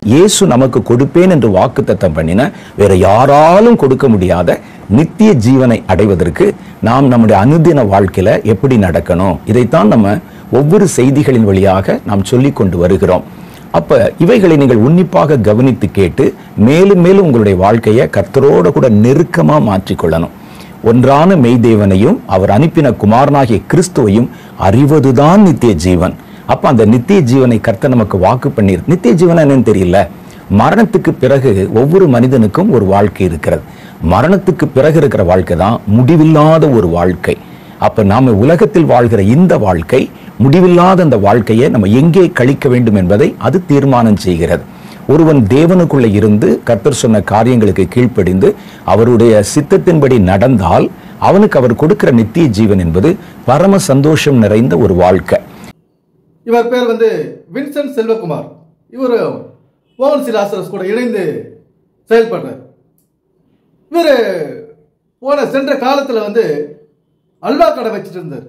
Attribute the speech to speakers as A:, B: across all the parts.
A: இயேசு நமக்கு கொடுப்பேன் என்று வாக்குத்தத்தம் பண்ணின வேற யாராலும் கொடுக்க முடியாத நித்திய ஜீவனை அடைவதற்கு நாம் நம்முடைய அனுதின வாழ்க்கையில எப்படி நடக்கணும் இதைத்தான் நம்ம ஒவ்வொரு செய்திகளின் வழியாக நாம் சொல்லிக் கொண்டு வருகிறோம் அப்ப இவைகளை நீங்கள் உன்னிப்பாக கவனித்து கேட்டு மேலும் மேலும் உங்களுடைய வாழ்க்கையை கர்த்தரோட கூட நெருக்கமா மாற்றிக்கொள்ளணும் ஒன்றான மெய்தேவனையும் அவர் அனுப்பின குமாரனாகிய கிறிஸ்துவையும் அறிவதுதான் நித்திய ஜீவன் அப்ப அந்த நித்திய ஜீவனை கர்த்தர் நமக்கு வாக்கு பண்ணி நித்திய ஜீவன் என்னன்னு தெரியல மரணத்துக்கு பிறகு ஒவ்வொரு மனிதனுக்கும் ஒரு வாழ்க்கை இருக்கிறது மரணத்துக்கு பிறகு இருக்கிற வாழ்க்கை தான் முடிவில்லாத ஒரு வாழ்க்கை அப்ப நாம உலகத்தில் வாழ்கிற இந்த வாழ்க்கை முடிவில்லாத அந்த வாழ்க்கையை நம்ம எங்கே கழிக்க வேண்டும் என்பதை அது தீர்மானம் செய்கிறது ஒருவன் தேவனுக்குள்ள இருந்து கர்த்தர் சொன்ன காரியங்களுக்கு கீழ்ப்படிந்து அவருடைய சித்தத்தின்படி நடந்தால் அவனுக்கு அவர் கொடுக்கிற நித்திய ஜீவன் என்பது பரம சந்தோஷம் நிறைந்த ஒரு வாழ்க்கை
B: இவர் பேர் வந்து வின்சென்ட் செல்வகுமார் இவர் மோகன் சிலாசரஸ் கூட இணைந்து செயல்படுறார் இவர் போன சென்ற காலத்தில் வந்து அல்வா கடை வச்சுட்டு இருந்தார்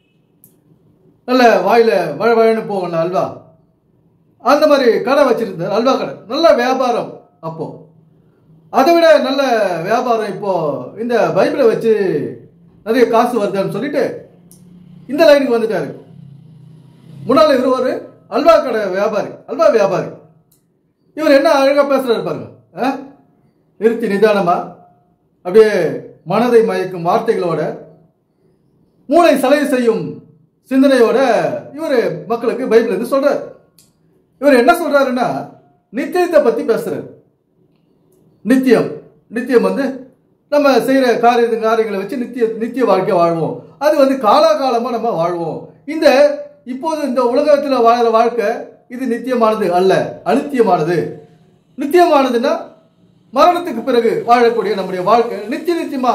B: நல்ல வாயில வழ வழன்னு போகணும் அல்வா அந்த மாதிரி கடை வச்சிருந்தார் அல்வா கடை நல்ல வியாபாரம் அப்போ அதை விட நல்ல வியாபாரம் இப்போ இந்த பைபிளை வச்சு நிறைய காசு வருதுன்னு சொல்லிட்டு இந்த லைனுக்கு வந்துட்டாரு முன்னாள் இவர் ஒரு அல்வா கடை வியாபாரி அல்வா வியாபாரி இவர் என்ன அழகா பேசுறாரு பாருங்க ஆ? நிறுத்தி நிதானமா அப்படியே மனதை மயக்கும் வார்த்தைகளோட மூளை சலவை செய்யும் சிந்தனையோட இவர் மக்களுக்கு பைபிள் இருந்து சொல்றாரு இவர் என்ன சொல்றாருன்னா நித்தியத்தை பத்தி பேசுறாரு நித்தியம் நித்தியம் வந்து நம்ம செய்யற காரிய காரியங்களை வச்சு நித்திய நித்திய வாழ்க்கை வாழ்வோம் அது வந்து காலாகாலமா நம்ம வாழ்வோம் இந்த இப்போது இந்த உலகத்தில் வாழற வாழ்க்கை இது நித்தியமானது அல்ல அனித்தியமானது நித்தியமானதுன்னா மரணத்துக்கு பிறகு வாழக்கூடிய நம்முடைய வாழ்க்கை நித்திய நித்தியமா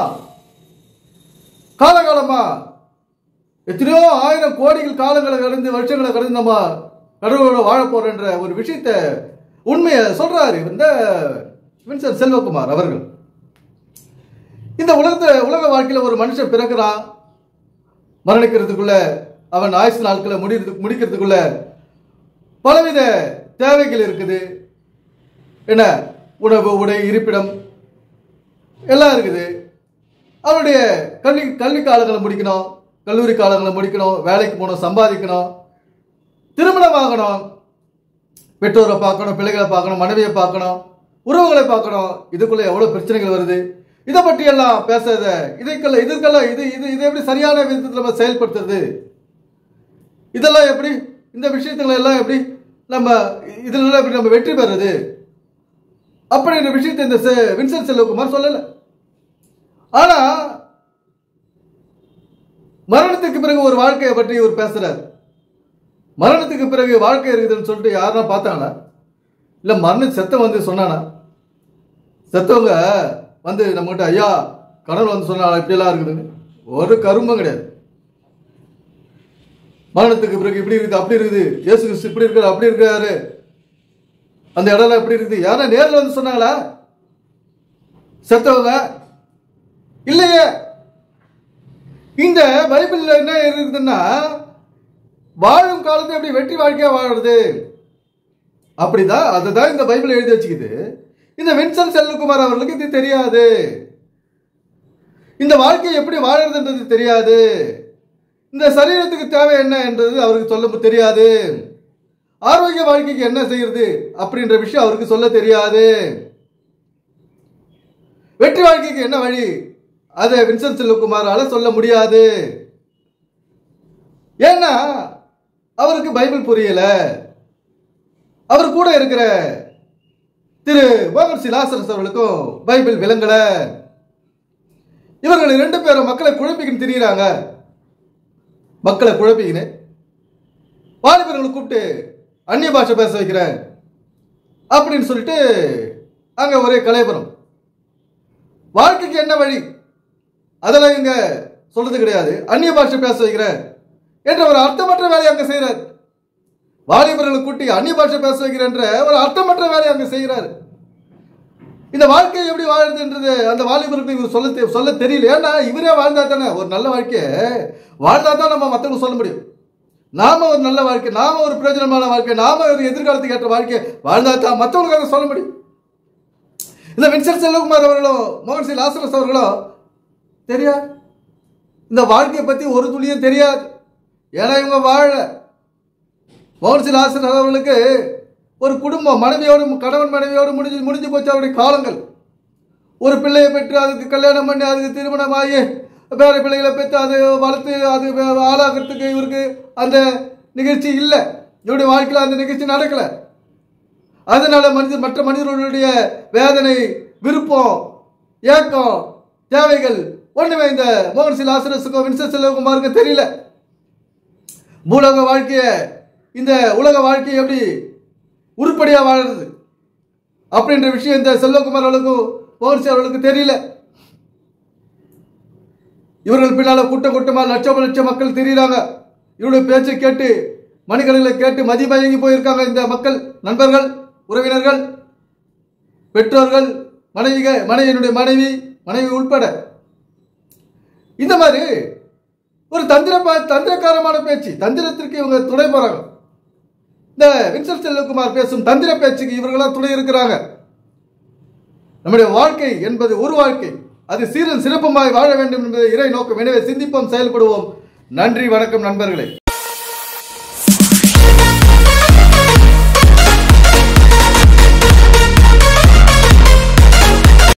B: காலகாலமா எத்தனையோ ஆயிரம் கோடிகள் காலங்களை கடந்து வருஷங்களை கடந்து நம்ம கடவுளோட வாழ போறன்ற ஒரு விஷயத்த உண்மையை சொல்றாரு இந்த வின்சென்ட் செல்வகுமார் அவர்கள் இந்த உலகத்துல உலக வாழ்க்கையில ஒரு மனுஷன் பிறக்கிறான் மரணிக்கிறதுக்குள்ள அவன் ஆயுசு நாட்களை முடிறது முடிக்கிறதுக்குள்ள பலவித தேவைகள் இருக்குது என்ன உணவு உடை இருப்பிடம் எல்லாம் இருக்குது அவருடைய கல்வி கல்வி காலங்களை முடிக்கணும் கல்லூரி காலங்களை முடிக்கணும் வேலைக்கு போகணும் சம்பாதிக்கணும் திருமணம் ஆகணும் பெற்றோரை பார்க்கணும் பிள்ளைகளை பார்க்கணும் மனைவியை பார்க்கணும் உறவுகளை பார்க்கணும் இதுக்குள்ள எவ்வளவு பிரச்சனைகள் வருது இதை பற்றி எல்லாம் பேசாத இதுக்கெல்லாம் இதுக்கெல்லாம் இது இது இதை எப்படி சரியான விதத்தில் நம்ம செயல்படுத்துறது இதெல்லாம் எப்படி இந்த விஷயத்துல எல்லாம் எப்படி நம்ம இதுல எப்படி நம்ம வெற்றி பெறுறது அப்படின்ற விஷயத்தை இந்த செ- வின்சென்ட் செல்வகுமார் சொல்லல ஆனா மரணத்துக்கு பிறகு ஒரு வாழ்க்கையை பற்றி இவர் பேசுறார் மரணத்துக்கு பிறகு வாழ்க்கை இருக்குதுன்னு சொல்லிட்டு யாருன்னா பார்த்தாங்களா இல்ல மரண செத்த வந்து சொன்னானா செத்தவங்க வந்து நம்மகிட்ட ஐயா கடவுள் வந்து சொன்னா இப்படியெல்லாம் இருக்குதுன்னு ஒரு கரும்பும் கிடையாது மரணத்துக்கு பிறகு இப்படி இருக்குது அப்படி இருக்குது இயேசு கிறிஸ்து இப்படி இருக்காரு அப்படி இருக்காரு அந்த இடம்லாம் எப்படி இருக்குது யாரா நேர்ல வந்து சொன்னாங்களா செத்தவங்க இல்லையே இந்த பைபிள்ல என்ன இருக்குதுன்னா வாழும் காலத்தை எப்படி வெற்றி வாழ்க்கையா வாழுறது அப்படிதான் அதுதான் இந்த பைபிள் எழுதி வச்சுக்குது இந்த வின்சன் செல்வகுமார் அவர்களுக்கு இது தெரியாது இந்த வாழ்க்கை எப்படி வாழறதுன்றது தெரியாது இந்த சரீரத்துக்கு தேவை என்ன என்றது அவருக்கு சொல்ல தெரியாது ஆரோக்கிய வாழ்க்கைக்கு என்ன செய்யறது அப்படின்ற விஷயம் அவருக்கு சொல்ல தெரியாது வெற்றி வாழ்க்கைக்கு என்ன வழி அதை வின்சென்ட் செல்வகுமாரால சொல்ல முடியாது ஏன்னா அவருக்கு பைபிள் புரியல அவர் கூட இருக்கிற திரு மோகன் சிலாசரஸ் அவர்களுக்கும் பைபிள் விளங்கல இவர்கள் இரண்டு பேரும் மக்களை குழப்பிக்கின்னு திரியிறாங்க மக்களை குழப்பிக்கின்னு வாலிபர்களை கூப்பிட்டு அந்நிய பாஷை பேச வைக்கிறேன் அப்படின்னு சொல்லிட்டு அங்க ஒரே கலைபுரம் வாழ்க்கைக்கு என்ன வழி அதெல்லாம் இங்க சொல்றது கிடையாது அந்நிய பாஷை பேச வைக்கிறேன் என்ற ஒரு அர்த்தமற்ற வேலையை அங்க செய்யறார் வாலிபர்களை கூட்டி அந்நிய பாஷை பேச வைக்கிறேன்ற ஒரு அர்த்தமற்ற வேலையை அங்க செய்கிறார் இந்த வாழ்க்கை எப்படி வாழுதுன்றது அந்த வாலிபருக்கு இவர் சொல்ல தெ- சொல்ல தெரியல ஏன்னா இவரே வாழ்ந்தா தானே ஒரு நல்ல வாழ்க்கையை வாழ்ந்தா தான் நம்ம மற்றவங்க சொல்ல முடியும் நாம ஒரு நல்ல வாழ்க்கை நாம ஒரு பிரயோஜனமான வாழ்க்கை நாம ஒரு எதிர்காலத்துக்கு ஏற்ற வாழ்க்கை வாழ்ந்தா தான் மற்றவங்களுக்காக சொல்ல முடியும் இந்த வின்சென்ட் செல்வகுமார் அவர்களோ மோகன் சி லாசரஸ் அவர்களோ தெரியாது இந்த வாழ்க்கையை பத்தி ஒரு துளியும் தெரியாது ஏன்னா இவங்க வாழ மோகன் சி லாசரஸ் அவர்களுக்கு ஒரு குடும்பம் மனைவியோடு கணவன் மனைவியோடு முடிஞ்சு முடிஞ்சு போச்சு அவருடைய காலங்கள் ஒரு பிள்ளையை பெற்று அதுக்கு கல்யாணம் பண்ணி அதுக்கு திருமணம் ஆகி பேர பிள்ளைகளை பெற்று அதை வளர்த்து அது வே- ஆளாகிறதுக்கு இவருக்கு அந்த நிகழ்ச்சி இல்லை இவருடைய வாழ்க்கையில் அந்த நிகழ்ச்சி நடக்கல அதனால மனித மற்ற மனிதர்களுடைய வேதனை விருப்பம் ஏக்கம் தேவைகள் ஒண்ணுமே இந்த மோகன் சி லாசரஸுக்கும் வின்சென்ட் செல்வகுமாருக்கும் தெரியல பூலோக வாழ்க்கைய இந்த உலக வாழ்க்கையை எப்படி உருப்படியா வாழறது அப்படின்ற விஷயம் இந்த செல்வகுமார் அவர்களுக்கும் மோகன்சி அவர்களுக்கு தெரியல இவர்கள் பின்னால கூட்டம் கூட்டமா லட்சம் லட்சம் மக்கள் தெரியுறாங்க இவருடைய பேச்சை கேட்டு மணிக்கணக்கில் கேட்டு மதிமயங்கி போயிருக்காங்க இந்த மக்கள் நண்பர்கள் உறவினர்கள் பெற்றோர்கள் மனைவிக மனைவியினுடைய மனைவி மனைவி உட்பட இந்த மாதிரி ஒரு தந்திர தந்திரக்காரமான பேச்சு தந்திரத்திற்கு இவங்க துணை போறாங்க இந்த வின்சென்ட் செல்வகுமார் பேசும் தந்திர பேச்சுக்கு இவர்களாம் துணை இருக்கிறாங்க நம்முடைய வாழ்க்கை என்பது ஒரு வாழ்க்கை அது சீரன் சிறப்புமாய் வாழ வேண்டும் என்பதை இறை நோக்கம் எனவே சிந்திப்போம் செயல்படுவோம் நன்றி வணக்கம் நண்பர்களே